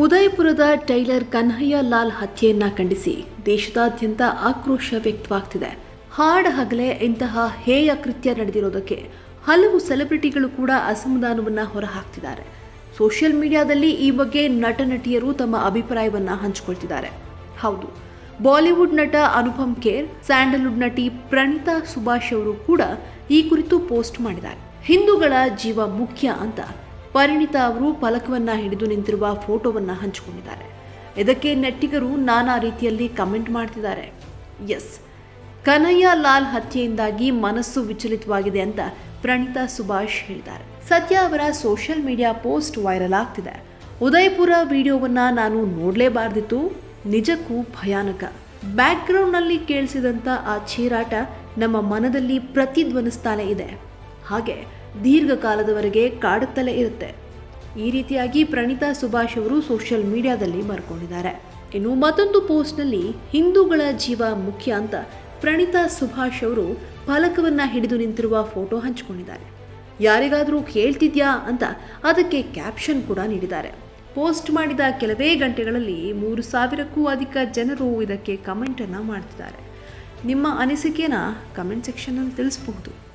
ಉದಯಪುರದ tailor Kanhaiya Lal ಹತ್ಯೆಯನ್ನ ಖಂಡಿಸಿ ದೇಶದಾದ್ಯಂತ ಆಕ್ರೋಶ ವ್ಯಕ್ತವಾಗ್ತಿದೆ ಹಾಡ ಹಗಲೇ ಇಂತಹ ಹೇಯ ಕೃತ್ಯ ನಡೆದಿರೋದಕ್ಕೆ ಹಲವು ಸೆಲೆಬ್ರಿಟಿಗಳು ಕೂಡ ಅಸಮಾಧಾನವನ್ನ ಹೊರಹಾಕ್ತಿದ್ದಾರೆ ಸೋಷಿಯಲ್ ಮೀಡಿಯಾದಲ್ಲಿ ಈ ಬಗ್ಗೆ ನಟ ನಟಿಯರು ತಮ್ಮ ಅಭಿಪ್ರಾಯವನ್ನ ಹಂಚಿಕೊಳ್ತಿದ್ದಾರೆ ಹೌದು ಬಾಲಿವುಡ್ ನಟ ಅನುಪಮ್ ಖೇರ್ ಸ್ಯಾಂಡಲ್ವುಡ್ ನಟಿ ಪ್ರಣೀತಾ ಸುಭಾಷ್ ಅವರು ಕೂಡ ಈ ಕುರಿತು ಪೋಸ್ಟ್ ಮಾಡಿದ್ದಾರೆ ಹಿಂದೂಗಳ ಜೀವ ಮುಖ್ಯ ಅಂತ ಪರಿಣಿತಾ ಅವರು ಫಲಕವನ್ನ ಹಿಡಿದು ನಿಂತಿರುವ ಫೋಟೋವನ್ನ ಹಂಚಿಕೊಂಡಿದ್ದಾರೆ ಇದಕ್ಕೆ ನೆಟ್ಟಿಗರು ನಾನಾ ರೀತಿಯಲ್ಲಿ ಕಮೆಂಟ್ ಮಾಡ್ತಿದ್ದಾರೆ ಎಸ್ ಕನಯ್ಯ ಲಾಲ್ ಹತ್ಯೆಯಿಂದಾಗಿ ಮನಸ್ಸು ವಿಚಲಿತವಾಗಿದೆ ಅಂತ ಪ್ರಣೀತಾ ಸುಭಾಷ್ ಹೇಳಿದ್ದಾರೆ ಸದ್ಯ ಅವರ ಸೋಷಿಯಲ್ ಮೀಡಿಯಾ ಪೋಸ್ಟ್ ವೈರಲ್ ಆಗ್ತಿದೆ ಉದಯಪುರ ವಿಡಿಯೋವನ್ನ ನಾನು ನೋಡಲೇಬಾರ್ದಿತ್ತು ನಿಜಕ್ಕೂ ಭಯಾನಕ ಬ್ಯಾಕ್ಗ್ರೌಂಡ್ನಲ್ಲಿ ಕೇಳಿಸಿದಂಥ ಆ ಚೀರಾಟ ನಮ್ಮ ಮನದಲ್ಲಿ ಪ್ರತಿಧ್ವನಿಸ್ತಾನೆ ಇದೆ ಹಾಗೆ ದೀರ್ಘಕಾಲದವರೆಗೆ ಕಾಡುತ್ತಲೇ ಇರುತ್ತೆ ಈ ರೀತಿಯಾಗಿ ಪ್ರಣೀತಾ ಸುಭಾಷ್ ಅವರು ಸೋಷಿಯಲ್ ಮೀಡಿಯಾದಲ್ಲಿ ಬರ್ಕೊಂಡಿದ್ದಾರೆ ಇನ್ನು ಮತ್ತೊಂದು ಪೋಸ್ಟ್ನಲ್ಲಿ ಹಿಂದೂಗಳ ಜೀವ ಮುಖ್ಯ ಅಂತ ಪ್ರಣೀತಾ ಸುಭಾಷ್ ಅವರು ಫಲಕವನ್ನ ಹಿಡಿದು ನಿಂತಿರುವ ಫೋಟೋ ಹಂಚಿಕೊಂಡಿದ್ದಾರೆ ಯಾರಿಗಾದರೂ ಕೇಳ್ತಿದ್ಯಾ ಅಂತ ಅದಕ್ಕೆ ಕ್ಯಾಪ್ಷನ್ ಕೂಡ ನೀಡಿದ್ದಾರೆ ಪೋಸ್ಟ್ ಮಾಡಿದ ಕೆಲವೇ ಗಂಟೆಗಳಲ್ಲಿ ಮೂರು ಸಾವಿರಕ್ಕೂ ಅಧಿಕ ಜನರು ಇದಕ್ಕೆ ಕಮೆಂಟನ್ನು ಮಾಡ್ತಿದ್ದಾರೆ ನಿಮ್ಮ ಅನಿಸಿಕೆನ ಕಮೆಂಟ್ ಸೆಕ್ಷನಲ್ಲಿ ತಿಳಿಸಬಹುದು